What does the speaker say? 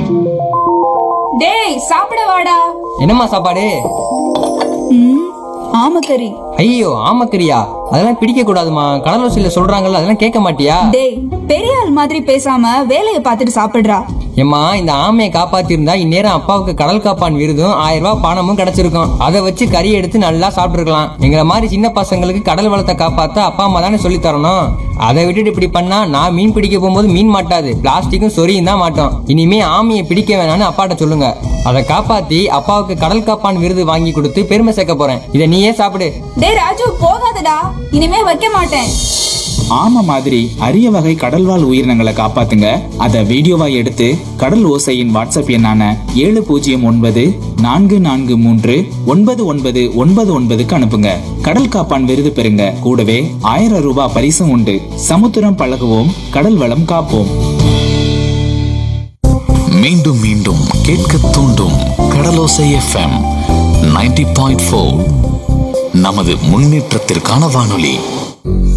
டேய் சாப்பிட வாடா என்னம்மா சாப்பாடு ம் ஆமக்கறி ஐயோ ஆமக்கரியா அதெல்லாம் பிடிக்க கூடாதுமா கடலூசியில சொல்றாங்கல்ல அதெல்லாம் கேட்க மாட்டியா டேய் பெரிய ஆள் மாதிரி பேசாம வேலையை பார்த்துட்டு சாப்பிடுறா ஏம்மா இந்த ஆமையை காப்பாத்திருந்தா இந்நேரம் அப்பாவுக்கு கடல் காப்பான் விருதும் ஆயிரம் ரூபாய் பணமும் கிடைச்சிருக்கும் அதை வச்சு கறி எடுத்து நல்லா சாப்பிட்டுருக்கலாம் எங்களை மாதிரி சின்ன பசங்களுக்கு கடல் வளத்தை காப்பாத்த அப்பா அம்மா தானே சொல்லி தரணும் அதை விட்டுட்டு இப்படி பண்ணா நான் மீன் பிடிக்க போகும்போது மீன் மாட்டாது பிளாஸ்டிக்கும் சொரியும் தான் மாட்டோம் இனிமே ஆமையை பிடிக்க வேணாம்னு அப்பாட்ட சொல்லுங்க அதை காப்பாத்தி அப்பாவுக்கு கடல் காப்பான் விருது வாங்கி கொடுத்து பெருமை சேர்க்க போறேன் இதை நீயே சாப்பிடு டேய் ராஜு போகாதடா இனிமே வைக்க மாட்டேன் ஆமை மாதிரி அரிய வகை கடல்வாழ் உயிரினங்களை காப்பாத்துங்க அதை வீடியோவா எடுத்து கடல் ஓசையின் வாட்ஸ்அப் எண்ணான ஏழு பூஜ்ஜியம் ஒன்பது நான்கு நான்கு மூன்று ஒன்பது ஒன்பது ஒன்பது ஒன்பதுக்கு அனுப்புங்க கடல் காப்பான் விருது பெறுங்க கூடவே ஆயிரம் ரூபாய் பரிசும் உண்டு சமுத்திரம் பழகுவோம் கடல் வளம் காப்போம் மீண்டும் மீண்டும் கேட்க தூண்டும் கடலோசை எஃப்எம் 90.4 பாயிண்ட் நமது முன்னேற்றத்திற்கான வானொலி